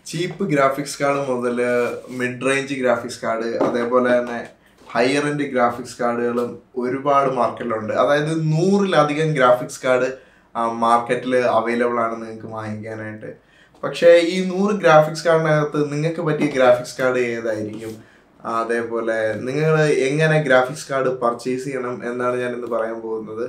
ചീപ്പ് graphics card മുതൽ mid range graphics card അതേപോലെ തന്നെ ഹയർ എൻഡ് ഗ്രാഫിക്സ് കാർഡുകളും ഒരുപാട് മാർക്കറ്റിലുണ്ട് അതായത് നൂറിലധികം ഗ്രാഫിക്സ് കാർഡ് മാർക്കറ്റിൽ അവൈലബിൾ ആണ് നിങ്ങൾക്ക് വാങ്ങിക്കാനായിട്ട് പക്ഷേ ഈ നൂറ് ഗ്രാഫിക്സ് കാർഡിനകത്ത് നിങ്ങൾക്ക് പറ്റിയ ഗ്രാഫിക്സ് കാർഡ് ഏതായിരിക്കും അതേപോലെ നിങ്ങൾ എങ്ങനെ ഗ്രാഫിക്സ് കാർഡ് പർച്ചേസ് ചെയ്യണം എന്നാണ് ഞാൻ ഇന്ന് പറയാൻ പോകുന്നത്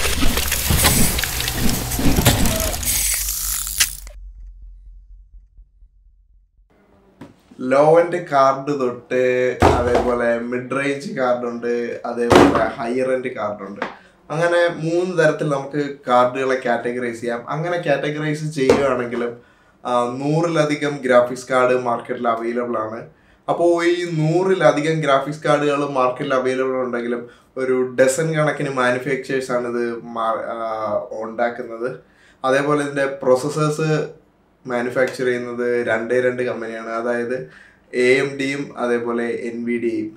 ലോ എൻഡ് കാർഡ് തൊട്ട് അതേപോലെ മിഡ് റേഞ്ച് കാർഡുണ്ട് അതേപോലെ ഹയർ എൻഡ് കാർഡുണ്ട് അങ്ങനെ മൂന്ന് തരത്തിൽ നമുക്ക് കാർഡുകളെ കാറ്റഗറൈസ് ചെയ്യാം അങ്ങനെ കാറ്റഗറൈസ് ചെയ്യുകയാണെങ്കിലും ആ, നൂറിലധികം ഗ്രാഫിക്സ് കാർഡ് മാർക്കറ്റിൽ അവൈലബിൾ ആണ് അപ്പോൾ ഈ നൂറിലധികം ഗ്രാഫിക്സ് കാർഡുകൾ മാർക്കറ്റിൽ അവൈലബിൾ ഉണ്ടെങ്കിലും ഒരു ഡസൻ കണക്കിന് മാനുഫാക്ചേഴ്സ് ആണ് ഇത് മാ- ആ, ഉണ്ടാക്കുന്നത് അതേപോലെ ഇതിൻ്റെ പ്രൊസസ്സേഴ്സ് മാനുഫാക്ചർ ചെയ്യുന്നത് രണ്ടേ രണ്ട് കമ്പനിയാണ് അതായത് എ എം ഡിയും അതേപോലെ എൻ വി ഡിയും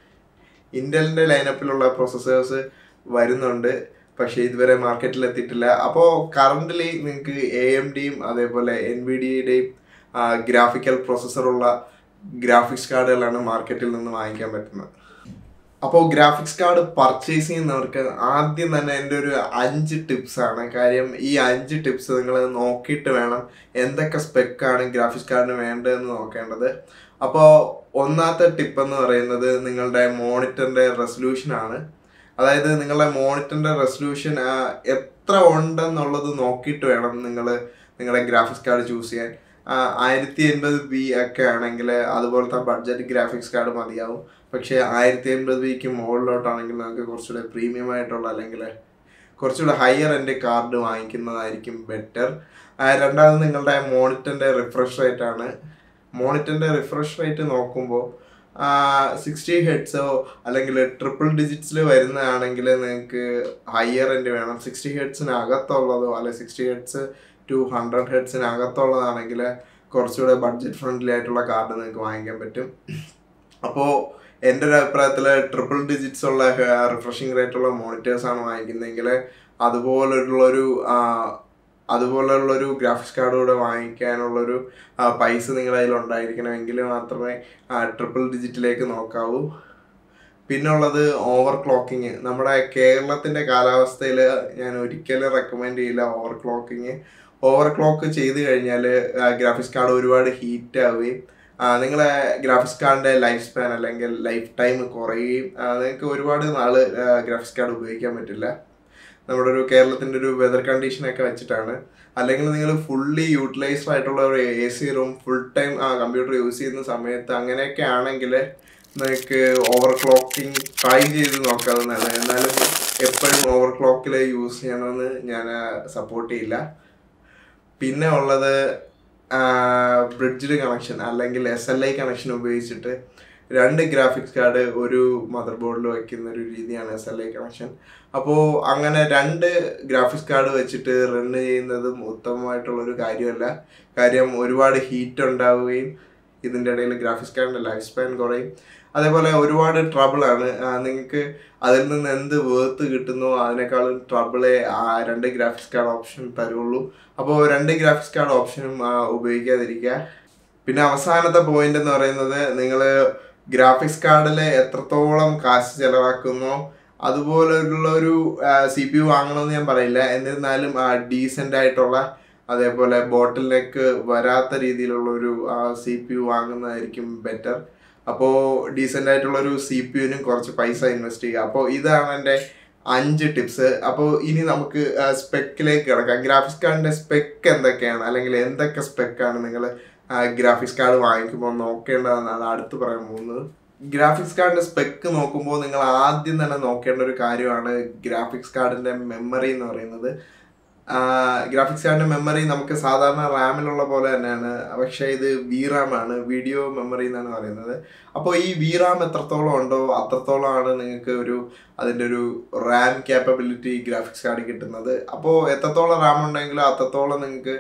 ഇന്റലിന്റെ ലൈനപ്പിലുള്ള പ്രൊസസ്സേഴ്സ് വരുന്നുണ്ട് പക്ഷേ ഇതുവരെ മാർക്കറ്റിൽ എത്തിയിട്ടില്ല അപ്പോൾ കറൻ്റിലി നിങ്ങൾക്ക് എ എം ഡിയും അതേപോലെ എൻ വി ഡിയുടെയും ഗ്രാഫിക്കൽ പ്രൊസസ്സറുള്ള ഗ്രാഫിക്സ് കാർഡുകളാണ് മാർക്കറ്റിൽ നിന്ന് വാങ്ങിക്കാൻ പറ്റുന്നത് അപ്പോൾ ഗ്രാഫിക്സ് കാർഡ് പർച്ചേസ് ചെയ്യുന്നവർക്ക് ആദ്യം തന്നെ എൻ്റെ ഒരു അഞ്ച് ടിപ്സ് ആണ് കാര്യം ഈ അഞ്ച് ടിപ്സ് നിങ്ങൾ നോക്കിയിട്ട് വേണം എന്തൊക്കെ സ്പെക്കാണ് ഗ്രാഫിക്സ് കാർഡിന് വേണ്ടതെന്ന് നോക്കേണ്ടത് അപ്പോൾ ഒന്നാമത്തെ ടിപ്പ് എന്ന് പറയുന്നത് നിങ്ങളുടെ മോണിറ്ററിൻ്റെ റെസൊല്യൂഷൻ ആണ് അതായത് നിങ്ങളുടെ മോണിറ്ററിൻ്റെ റെസൊല്യൂഷൻ എത്ര ഉണ്ടെന്നുള്ളത് നോക്കിയിട്ട് വേണം നിങ്ങൾ നിങ്ങളുടെ ഗ്രാഫിക്സ് കാർഡ് ചൂസ് ചെയ്യാൻ ആയിരത്തി എൺപത് ബി ഒക്കെ ആണെങ്കിൽ അതുപോലത്തെ ബഡ്ജറ്റ് ഗ്രാഫിക്സ് കാർഡ് മതിയാവും പക്ഷേ ആയിരത്തി എൺപത് ബിക്ക് മുകളിലോട്ടാണെങ്കിൽ നമുക്ക് കുറച്ചുകൂടെ പ്രീമിയം ആയിട്ടുള്ള അല്ലെങ്കിൽ കുറച്ചുകൂടെ ഹയർ എൻ്റെ കാർഡ് വാങ്ങിക്കുന്നതായിരിക്കും ബെറ്റർ രണ്ടാമത് നിങ്ങളുടെ മോണിറ്ററിൻ്റെ റിഫ്രഷ് റേറ്റ് ആണ് മോണിറ്ററിൻ്റെ റിഫ്രഷ് റേറ്റ് നോക്കുമ്പോൾ സിക്സ്റ്റി ഹെഡ്സോ അല്ലെങ്കിൽ ട്രിപ്പിൾ ഡിജിറ്റ്സിൽ വരുന്നതാണെങ്കിൽ നിങ്ങൾക്ക് ഹയർ എൻഡ് വേണം സിക്സ്റ്റി ഹെഡ്സിന് അകത്തുള്ളതോ അല്ലെ സിക്സ്റ്റി ഹെഡ്സ് ടു ഹൺഡ്രഡ് ഹെഡ്സിന് അകത്തുള്ളതാണെങ്കിൽ കുറച്ചുകൂടെ ബഡ്ജറ്റ് ഫ്രണ്ട്ലി ആയിട്ടുള്ള കാർഡ് നിങ്ങൾക്ക് വാങ്ങിക്കാൻ പറ്റും അപ്പോൾ എൻ്റെ ഒരു അഭിപ്രായത്തിൽ ട്രിപ്പിൾ ഡിജിറ്റ്സ് ഉള്ള റിഫ്രഷിംഗ് റേറ്റ് ഉള്ള മോണിറ്റേഴ്സ് ആണ് വാങ്ങിക്കുന്നതെങ്കിൽ അതുപോലുള്ളൊരു ആ, അതുപോലുള്ളൊരു ഗ്രാഫിക്സ് കാർഡ് കൂടെ വാങ്ങിക്കാനുള്ളൊരു ആ, പൈസ നിങ്ങളുടെ കയ്യിൽ ഉണ്ടായിരിക്കണമെങ്കിൽ മാത്രമേ ട്രിപ്പിൾ ഡിജിറ്റിലേക്ക് നോക്കാവൂ പിന്നെ ഉള്ളത് ഓവർ ക്ലോക്കിങ് നമ്മുടെ കേരളത്തിൻ്റെ കാലാവസ്ഥയിൽ ഞാൻ ഒരിക്കലും റെക്കമെൻഡ് ചെയ്യില്ല ഓവർ ക്ലോക്കിങ് ഓവർ ക്ലോക്ക് ചെയ്ത് കഴിഞ്ഞാൽ ഗ്രാഫിക്സ് കാർഡ് ഒരുപാട് ഹീറ്റ് ആവുകയും ആ, നിങ്ങളെ ഗ്രാഫിക്സ് കാർഡിൻ്റെ ലൈഫ് സ്പാൻ അല്ലെങ്കിൽ ലൈഫ് ടൈം കുറയുകയും ആ, നിങ്ങൾക്ക് ഒരുപാട് നാൾ ഗ്രാഫിക്സ് കാർഡ് ഉപയോഗിക്കാൻ പറ്റില്ല നമ്മുടെ ഒരു കേരളത്തിൻ്റെ ഒരു വെതർ കണ്ടീഷനൊക്കെ വെച്ചിട്ടാണ് അല്ലെങ്കിൽ നിങ്ങൾ ഫുള്ളി യൂട്ടിലൈസ്ഡ് ആയിട്ടുള്ള ഒരു A C room full time ആ കമ്പ്യൂട്ടർ യൂസ് ചെയ്യുന്ന സമയത്ത് അങ്ങനെയൊക്കെ ആണെങ്കിൽ നിങ്ങൾക്ക് ഓവർ ക്ലോക്കിംഗ് ട്രൈ ചെയ്ത് നോക്കാവുന്നതാണ് എന്നാലും എപ്പോഴും ഓവർ ക്ലോക്കിൽ യൂസ് ചെയ്യണമെന്ന് ഞാൻ സപ്പോർട്ട് ചെയ്യില്ല പിന്നെ ഉള്ളത് ബ്രിഡ്ജിൽ കണക്ഷൻ അല്ലെങ്കിൽ എസ് എൽ ഐ കണക്ഷൻ ഉപയോഗിച്ചിട്ട് രണ്ട് ഗ്രാഫിക്സ് കാർഡ് ഒരു മദർ ബോർഡിൽ വയ്ക്കുന്ന ഒരു രീതിയാണ് എസ് എൽ ഐ കണക്ഷൻ അപ്പോൾ അങ്ങനെ രണ്ട് ഗ്രാഫിക്സ് കാർഡ് വെച്ചിട്ട് റൺ ചെയ്യുന്നതും ഉത്തമമായിട്ടുള്ളൊരു കാര്യമല്ല കാര്യം ഒരുപാട് ഹീറ്റ് ഉണ്ടാവുകയും ഇതിൻ്റെ ഇടയിൽ ഗ്രാഫിക്സ് കാർഡിൻ്റെ ലൈഫ് സ്പാൻ കുറയും അതേപോലെ ഒരുപാട് ട്രബിളാണ് നിങ്ങൾക്ക് അതിൽ നിന്ന് എന്ത് വേർത്ത് കിട്ടുന്നോ അതിനേക്കാളും ട്രബിളെ ആ രണ്ട് ഗ്രാഫിക്സ് കാർഡ് ഓപ്ഷൻ തരുള്ളൂ അപ്പോൾ രണ്ട് ഗ്രാഫിക്സ് കാർഡ് ഓപ്ഷനും ആ, ഉപയോഗിക്കാതിരിക്കുക പിന്നെ അവസാനത്തെ പോയിന്റ് എന്ന് പറയുന്നത് നിങ്ങൾ ഗ്രാഫിക്സ് കാർഡിൽ എത്രത്തോളം കാശ് ചെലവാക്കുന്നോ അതുപോലുള്ള ഒരു സി പി യു വാങ്ങണമെന്ന് ഞാൻ പറയില്ല എന്നിരുന്നാലും ഡീസൻ്റ് ആയിട്ടുള്ള അതേപോലെ ബോട്ടിൽ നെക്ക് വരാത്ത രീതിയിലുള്ള ഒരു സി പി യു വാങ്ങുന്നതായിരിക്കും ബെറ്റർ അപ്പോൾ ഡീസൻ്റ് ആയിട്ടുള്ള ഒരു സി പി യുവിനും കുറച്ച് പൈസ ഇൻവെസ്റ്റ് ചെയ്യുക അപ്പോൾ ഇതാണ് എൻ്റെ അഞ്ച് ടിപ്സ് അപ്പോൾ ഇനി നമുക്ക് സ്പെക്കിലേക്ക് കിടക്കാം ഗ്രാഫിക്സ് കാർഡിൻ്റെ സ്പെക്ക് എന്തൊക്കെയാണ് അല്ലെങ്കിൽ എന്തൊക്കെ സ്പെക്കാണ് നിങ്ങൾ ഗ്രാഫിക്സ് കാർഡ് വാങ്ങിക്കുമ്പോൾ നോക്കേണ്ടതെന്നാണ് അടുത്ത് പറയാൻ പോകുന്നത് ഗ്രാഫിക്സ് കാർഡിൻ്റെ സ്പെക്ക് നോക്കുമ്പോൾ നിങ്ങൾ ആദ്യം തന്നെ നോക്കേണ്ട ഒരു കാര്യമാണ് ഗ്രാഫിക്സ് കാർഡിൻ്റെ മെമ്മറി എന്ന് പറയുന്നത് ഗ്രാഫിക്സ് കാർഡിൻ്റെ മെമ്മറി നമുക്ക് സാധാരണ റാമിലുള്ള പോലെ തന്നെയാണ് പക്ഷേ ഇത് വി റാം ആണ് വീഡിയോ മെമ്മറി എന്നാണ് പറയുന്നത് അപ്പോൾ ഈ വി റാം എത്രത്തോളം ഉണ്ടോ അത്രത്തോളമാണ് നിങ്ങൾക്ക് ഒരു അതിൻ്റെ ഒരു റാം ക്യാപ്പബിലിറ്റി ഗ്രാഫിക്സ് കാർഡ് കിട്ടുന്നത് അപ്പോൾ എത്രത്തോളം റാം ഉണ്ടെങ്കിലോ അത്രത്തോളം നിങ്ങൾക്ക്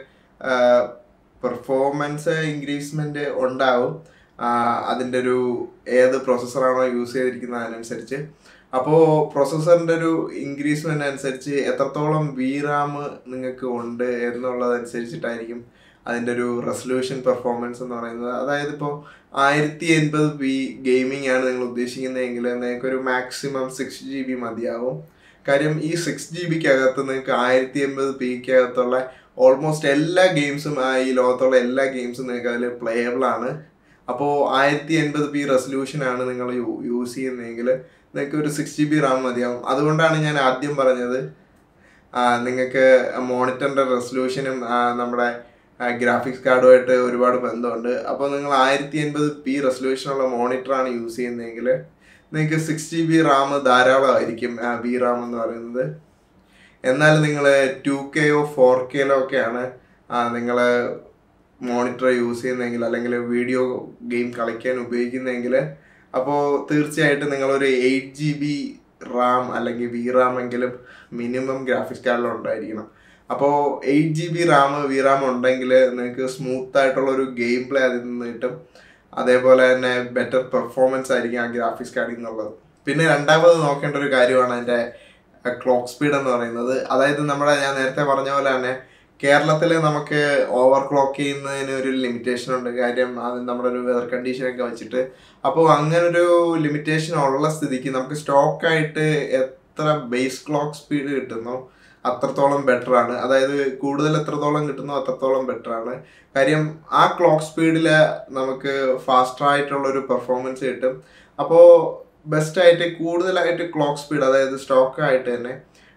പെർഫോമൻസ് ഇൻക്രീസ്മെൻറ്റ് ഉണ്ടാവും അതിൻ്റെ ഒരു ഏത് പ്രോസസ്സറാണോ യൂസ് ചെയ്തിരിക്കുന്നത് അതിനനുസരിച്ച് അപ്പോൾ പ്രോസസ്സറിൻ്റെ ഒരു ഇൻക്രീസ്മെൻ്റ് അനുസരിച്ച് എത്രത്തോളം വി റാം നിങ്ങൾക്ക് ഉണ്ട് എന്നുള്ളതനുസരിച്ചിട്ടായിരിക്കും അതിൻ്റെ ഒരു റെസൊല്യൂഷൻ പെർഫോമൻസ് എന്ന് പറയുന്നത് അതായത് ഇപ്പോൾ ആയിരത്തി എൺപത് പി ഗെയിമിംഗ് ആണ് നിങ്ങൾ ഉദ്ദേശിക്കുന്നതെങ്കിൽ നിങ്ങൾക്ക് ഒരു മാക്സിമം സിക്സ് ജി ബി മതിയാവും കാര്യം ഈ സിക്സ് ജി ബിക്കകത്ത് നിങ്ങൾക്ക് ആയിരത്തി എൺപത് പിക്കകത്തുള്ള ഓൾമോസ്റ്റ് എല്ലാ ഗെയിംസും ഈ ലോകത്തുള്ള എല്ലാ ഗെയിംസും നിങ്ങൾക്ക് അതിൽ പ്ലേയബിൾ ആണ് അപ്പോൾ ആയിരത്തി എൺപത് പി റെസൊല്യൂഷനാണ് നിങ്ങൾ യൂസ് ചെയ്യുന്നതെങ്കിൽ നിങ്ങൾക്ക് ഒരു സിക്സ് ജി ബി റാം മതിയാവും അതുകൊണ്ടാണ് ഞാൻ ആദ്യം പറഞ്ഞത് നിങ്ങൾക്ക് മോണിറ്ററിൻ്റെ റെസൊല്യൂഷനും നമ്മുടെ ഗ്രാഫിക്സ് കാർഡുമായിട്ട് ഒരുപാട് ബന്ധമുണ്ട് അപ്പോൾ നിങ്ങൾ ആയിരത്തി എൺപത് പി റെസൊല്യൂഷനുള്ള മോണിറ്ററാണ് യൂസ് ചെയ്യുന്നതെങ്കിൽ നിങ്ങൾക്ക് സിക്സ് ജി ബി റാം ധാരാളമായിരിക്കും ബി റാം എന്ന് പറയുന്നത് എന്നാൽ നിങ്ങൾ ടു കെയോ ഫോർ കെയിലോ ഒക്കെയാണ് നിങ്ങൾ മോണിറ്റർ യൂസ് ചെയ്യുന്നതെങ്കിൽ അല്ലെങ്കിൽ വീഡിയോ ഗെയിം കളിക്കാൻ ഉപയോഗിക്കുന്നതെങ്കിൽ അപ്പോൾ തീർച്ചയായിട്ടും നിങ്ങളൊരു എയ്റ്റ് ജി ബി റാം അല്ലെങ്കിൽ വി റാം എങ്കിലും മിനിമം ഗ്രാഫിക്സ് കാർഡിൽ ഉണ്ടായിരിക്കണം അപ്പോൾ eight G B RAM V RAM ഉണ്ടെങ്കിൽ നിങ്ങൾക്ക് സ്മൂത്ത് ആയിട്ടുള്ള ഒരു ഗെയിം പ്ലേ അതിൽ നിന്ന് കിട്ടും അതേപോലെ തന്നെ ബെറ്റർ പെർഫോമൻസ് ആയിരിക്കും ആ ഗ്രാഫിക്സ് കാർഡിൽ നിന്നുള്ളത് പിന്നെ രണ്ടാമത് നോക്കേണ്ട ഒരു കാര്യമാണ് അതിൻ്റെ ക്ലോക്ക് സ്പീഡ് എന്ന് പറയുന്നത് അതായത് നമ്മുടെ ഞാൻ നേരത്തെ പറഞ്ഞ പോലെ തന്നെ കേരളത്തിൽ നമുക്ക് ഓവർ ക്ലോക്ക് ചെയ്യുന്നതിന് ഒരു ലിമിറ്റേഷൻ ഉണ്ട് കാര്യം അത് നമ്മുടെ ഒരു വെതർ കണ്ടീഷനൊക്കെ വെച്ചിട്ട് അപ്പോൾ അങ്ങനെ ഒരു ലിമിറ്റേഷൻ ഉള്ള സ്ഥിതിക്ക് നമുക്ക് സ്റ്റോക്കായിട്ട് എത്ര ബേസ് ക്ലോക്ക് സ്പീഡ് കിട്ടുന്നോ അത്രത്തോളം ബെറ്റർ ആണ് അതായത് കൂടുതൽ എത്രത്തോളം കിട്ടുന്നോ അത്രത്തോളം ബെറ്റർ ആണ് കാര്യം ആ ക്ലോക്ക് സ്പീഡിൽ നമുക്ക് ഫാസ്റ്റർ ആയിട്ടുള്ള ഒരു പെർഫോമൻസ് കിട്ടും അപ്പോൾ ബെസ്റ്റ് ആയിട്ട് കൂടുതലായിട്ട് ക്ലോക്ക് സ്പീഡ് അതായത് സ്റ്റോക്ക് ആയിട്ട് തന്നെ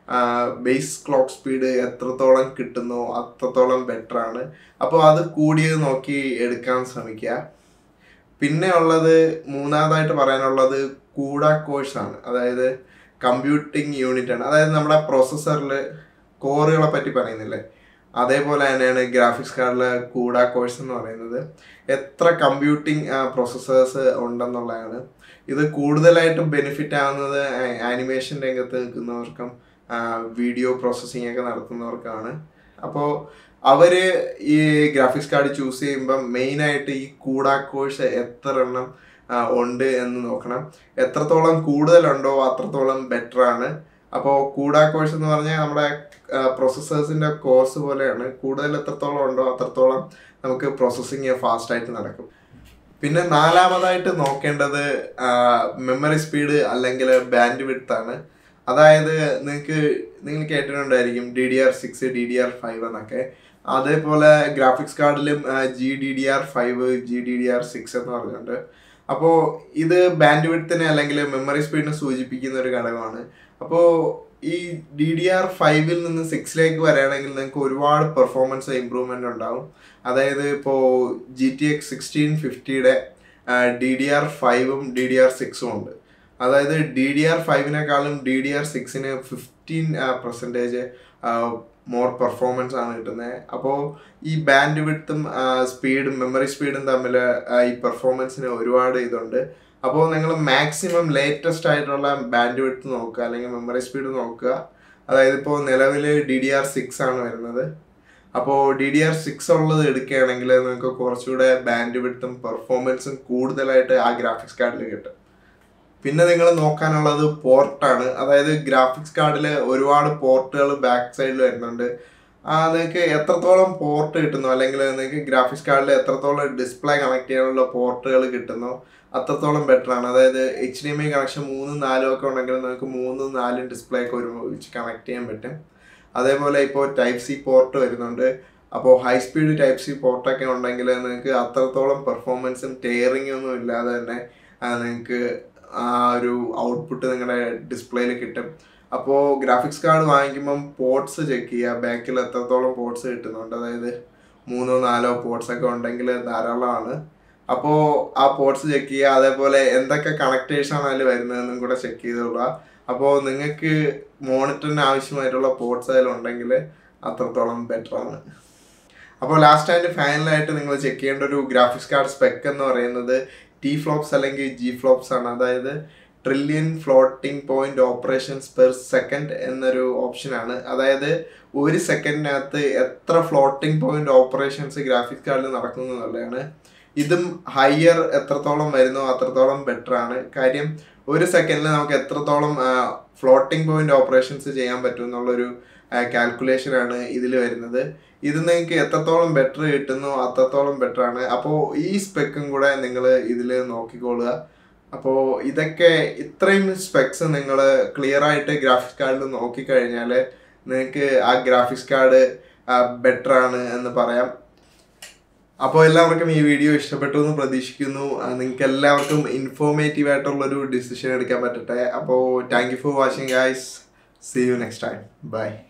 ബേസ് ക്ലോക്ക് സ്പീഡ് എത്രത്തോളം കിട്ടുന്നോ അത്രത്തോളം ബെറ്റർ ആണ് അപ്പോൾ അത് കൂടിയത് നോക്കി എടുക്കാൻ ശ്രമിക്കുക പിന്നെ ഉള്ളത് മൂന്നാമതായിട്ട് പറയാനുള്ളത് കൂടാ കോഴ്സ് ആണ് അതായത് കമ്പ്യൂട്ടിംഗ് യൂണിറ്റ് ആണ് അതായത് നമ്മുടെ പ്രോസസ്സറിൽ കോറുകളെ പറ്റി പറയുന്നില്ലേ അതേപോലെ തന്നെയാണ് ഗ്രാഫിക്സ് കാർഡിൽ കൂടാ കോഴ്സ് എന്ന് പറയുന്നത് എത്ര കമ്പ്യൂട്ടിംഗ് പ്രോസസ്സേഴ്സ് ഉണ്ടെന്നുള്ളതാണ് ഇത് കൂടുതലായിട്ടും ബെനിഫിറ്റ് ആവുന്നത് ആനിമേഷൻ രംഗത്ത് നിൽക്കുന്നവർക്കും വീഡിയോ പ്രോസസ്സിംഗ് ഒക്കെ നടത്തുന്നവർക്കാണ് അപ്പോൾ അവർ ഈ ഗ്രാഫിക്സ് കാർഡ് ചൂസ് ചെയ്യുമ്പം മെയിനായിട്ട് ഈ കൂടാ കോഴ്സ് എത്ര എണ്ണം ഉണ്ട് എന്ന് നോക്കണം എത്രത്തോളം കൂടുതലുണ്ടോ അത്രത്തോളം ബെറ്റർ ആണ് അപ്പോൾ കൂടാ കോഴ്സ് എന്ന് പറഞ്ഞാൽ നമ്മുടെ പ്രോസസ്സേഴ്സിൻ്റെ കോഴ്സ് പോലെയാണ് കൂടുതൽ എത്രത്തോളം ഉണ്ടോ അത്രത്തോളം നമുക്ക് പ്രോസസ്സിങ് ഫാസ്റ്റ് ആയിട്ട് നടക്കും പിന്നെ നാലാമതായിട്ട് നോക്കേണ്ടത് മെമ്മറി സ്പീഡ് അല്ലെങ്കിൽ ബാൻഡ് വിഡ്ത്ത് ആണ് അതായത് നിങ്ങൾക്ക് നിങ്ങൾ കേട്ടിട്ടുണ്ടായിരിക്കും D D R six D D R five എന്നൊക്കെ അതേപോലെ ഗ്രാഫിക്സ് കാർഡിലും G D D R five G D D R six എന്ന് പറഞ്ഞിട്ടുണ്ട് അപ്പോൾ ഇത് ബാൻഡ് വിഡ്ത്തിനെ അല്ലെങ്കിൽ മെമ്മറി സ്പീഡിനെ സൂചിപ്പിക്കുന്ന ഒരു ഘടകമാണ് അപ്പോൾ ഈ ഡി ഡി ആർ ഫൈവിൽ നിന്ന് സിക്സിലേക്ക് വരികയാണെങ്കിൽ നിങ്ങൾക്ക് ഒരുപാട് പെർഫോമൻസ് ഇമ്പ്രൂവ്മെൻ്റ് ഉണ്ടാവും അതായത് ഇപ്പോൾ ജി ടി എക്സ് സിക്സ്റ്റീൻ ഫിഫ്റ്റിയുടെ ഡി ഡി ആർ ഫൈവും ഡി ഡി ആർ സിക്സും ഉണ്ട് അതായത് ഡി ഡി ആർ ഫൈവിനേക്കാളും ഡി ഡി ആർ സിക്സിന് ഫിഫ്റ്റീൻ പെർസെൻറ്റേജ് മോർ പെർഫോമൻസ് ആണ് കിട്ടുന്നത് അപ്പോൾ ഈ ബാൻഡ് വിഡ്ത്തും സ്പീഡും മെമ്മറി സ്പീഡും തമ്മിൽ ഈ പെർഫോമൻസിന് ഒരുപാട് ഇതുണ്ട് അപ്പോൾ നിങ്ങൾ മാക്സിമം ലേറ്റസ്റ്റ് ആയിട്ടുള്ള ബാൻഡ് വിഡ്ത്ത് നോക്കുക അല്ലെങ്കിൽ മെമ്മറി സ്പീഡ് നോക്കുക അതായത് ഇപ്പോൾ നിലവിൽ ഡി ഡി ആർ സിക്സ് ആണ് വരുന്നത് അപ്പോൾ ഡി ഡി ആർ സിക്സ് ഉള്ളത് എടുക്കുകയാണെങ്കിൽ നിങ്ങൾക്ക് കുറച്ചുകൂടെ ബാൻഡ് വിഡ്ത്തും പെർഫോമൻസും കൂടുതലായിട്ട് ആ ഗ്രാഫിക്സ് കാർഡിൽ കിട്ടും പിന്നെ നിങ്ങൾ നോക്കാനുള്ളത് പോർട്ടാണ് അതായത് ഗ്രാഫിക്സ് കാർഡിൽ ഒരുപാട് പോർട്ടുകൾ ബാക്ക് സൈഡിൽ വരുന്നുണ്ട് നിങ്ങൾക്ക് എത്രത്തോളം പോർട്ട് കിട്ടുന്നു അല്ലെങ്കിൽ നിങ്ങൾക്ക് ഗ്രാഫിക്സ് കാർഡിൽ എത്രത്തോളം ഡിസ്പ്ലേ കണക്ട് ചെയ്യാനുള്ള പോർട്ടുകൾ കിട്ടുന്നു അത്രത്തോളം ബെറ്റർ ആണ് അതായത് H D M I connection മൂന്നും നാലും ഒക്കെ ഉണ്ടെങ്കിൽ നിങ്ങൾക്ക് മൂന്നും നാലും ഡിസ്പ്ലേ ഒക്കെ ഒരുമിച്ച് കണക്ട് ചെയ്യാൻ പറ്റും അതേപോലെ ഇപ്പോൾ ടൈപ്പ് സി പോർട്ട് വരുന്നുണ്ട് അപ്പോൾ ഹൈ സ്പീഡ് ടൈപ്പ് സി പോർട്ടൊക്കെ ഉണ്ടെങ്കിൽ നിങ്ങൾക്ക് അത്രത്തോളം പെർഫോമൻസും ടെയറിങ്ങും ഒന്നും ഇല്ലാതെ തന്നെ നിങ്ങൾക്ക് ആ ഒരു ഔട്ട്പുട്ട് നിങ്ങളുടെ ഡിസ്പ്ലേയിൽ കിട്ടും അപ്പോൾ ഗ്രാഫിക്സ് കാർഡ് വാങ്ങിക്കുമ്പം പോർട്സ് ചെക്ക് ചെയ്യുക ബാക്കിൽ എത്രത്തോളം പോർട്സ് കിട്ടുന്നുണ്ട് അതായത് മൂന്നോ നാലോ പോർട്സ് ഒക്കെ ഉണ്ടെങ്കിൽ ധാരാളമാണ് അപ്പോൾ ആ പോർട്സ് ചെക്ക് ചെയ്യുക അതേപോലെ എന്തൊക്കെ കണക്റ്റേഴ്സ് ആണ് അതിൽ വരുന്നതെന്നും കൂടെ ചെക്ക് ചെയ്തോളുക അപ്പോൾ നിങ്ങൾക്ക് മോണിറ്ററിന് ആവശ്യമായിട്ടുള്ള പോർട്സ് അതിലുണ്ടെങ്കിൽ അത്രത്തോളം ബെറ്റർ ആണ് അപ്പോൾ ലാസ്റ്റ് ആൻഡ് ഫൈനലായിട്ട് നിങ്ങൾ ചെക്ക് ചെയ്യേണ്ട ഒരു ഗ്രാഫിക്സ് കാർഡ് സ്പെക്ക് എന്ന് പറയുന്നത് ടി ഫ്ലോപ്സ് അല്ലെങ്കിൽ ജി ഫ്ലോപ്സ് ആണ് അതായത് trillion floating point operations per second എന്നൊരു ഓപ്ഷനാണ് അതായത് ഒരു സെക്കൻഡിനകത്ത് എത്ര ഫ്ലോട്ടിംഗ് പോയിന്റ് ഓപ്പറേഷൻസ് ഗ്രാഫിക്സ് കാർഡിൽ നടക്കുന്നു എന്നുള്ളതാണ് ഇതും ഹയർ എത്രത്തോളം വരുന്നോ അത്രത്തോളം ബെറ്റർ ആണ് കാര്യം ഒരു സെക്കൻഡിൽ നമുക്ക് എത്രത്തോളം ഫ്ലോട്ടിംഗ് പോയിന്റ് ഓപ്പറേഷൻസ് ചെയ്യാൻ പറ്റും എന്നുള്ളൊരു കാൽക്കുലേഷൻ ആണ് ഇതിൽ വരുന്നത് ഇത് നിങ്ങൾക്ക് എത്രത്തോളം ബെറ്റർ കിട്ടുന്നു അത്രത്തോളം ബെറ്റർ ആണ് അപ്പോൾ ഈ സ്പെക്കും കൂടെ നിങ്ങൾ ഇതിൽ നോക്കിക്കൊള്ളുക അപ്പോൾ ഇതൊക്കെ ഇത്രയും സ്പെക്സ് നിങ്ങൾ ക്ലിയർ ആയിട്ട് ഗ്രാഫിക്സ് കാർഡിൽ നോക്കിക്കഴിഞ്ഞാൽ നിങ്ങൾക്ക് ആ ഗ്രാഫിക്സ് കാർഡ് ബെറ്റർ ആണ് എന്ന് പറയാം അപ്പോൾ എല്ലാവർക്കും ഈ വീഡിയോ ഇഷ്ടപ്പെട്ടു എന്ന് പ്രതീക്ഷിക്കുന്നു നിങ്ങൾക്ക് എല്ലാവർക്കും ഇൻഫോർമേറ്റീവ് ആയിട്ടുള്ളൊരു ഡിസിഷൻ എടുക്കാൻ പറ്റട്ടെ അപ്പോൾ thank you for watching guys see you next time by